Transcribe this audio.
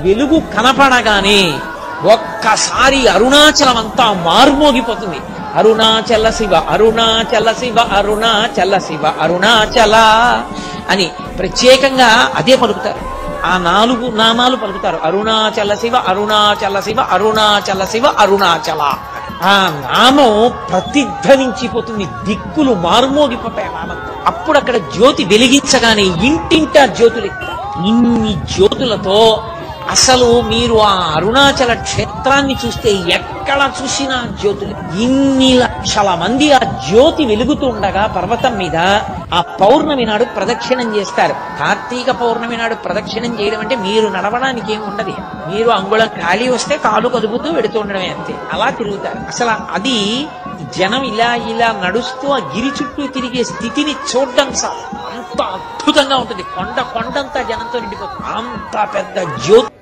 వెలుగు కనపడగానే ఒక్కసారి అరుణాచలం అంతా మారుమోగిపోతుంది అరుణాచల శివ అరుణాచల శివ అరుణాచల శివ అరుణాచల అని ప్రత్యేకంగా అదే పలుకుతారు ఆ నాలుగు నామాలు పలుకుతారు అరుణాచల శివ అరుణాచల శివ అరుణాచల శివ అరుణాచల ఆ నామం ప్రతిధ్వనించిపోతుంది దిక్కులు మారుమోగిపోతాయి ఆ నామంతో అప్పుడు అక్కడ జ్యోతి వెలిగించగానే ఇంటింటా జ్యోతులు ఎక్కుతాయి. ఇన్ని జ్యోతులతో అసలు మీరు ఆ అరుణాచల క్షేత్రాన్ని చూస్తే ఎక్కడ చూసినా జ్యోతులు ఇన్ని లక్షల మంది ఆ జ్యోతి వెలుగుతూ ఉండగా పర్వతం మీద ఆ పౌర్ణమి నాడు ప్రదక్షిణం చేస్తారు కార్తీక పౌర్ణమి నాడు ప్రదక్షిణం చేయడం అంటే మీరు నడవడానికి ఏమి ఉండదు మీరు అంగుళం ఖాళీ వస్తే కాలు కదుపుతూ వెడుతూ ఉండడమే అంతే అలా తిరుగుతారు అసలు అది జనం ఇలా ఇలా నడుస్తూ ఆ గిరి చుట్టూ తిరిగే స్థితిని చూడడం చాలు అంత అద్భుతంగా ఉంటుంది కొండ కొండంతా జనంతో నిండిపోతుంది అంత పెద్ద జ్యోతి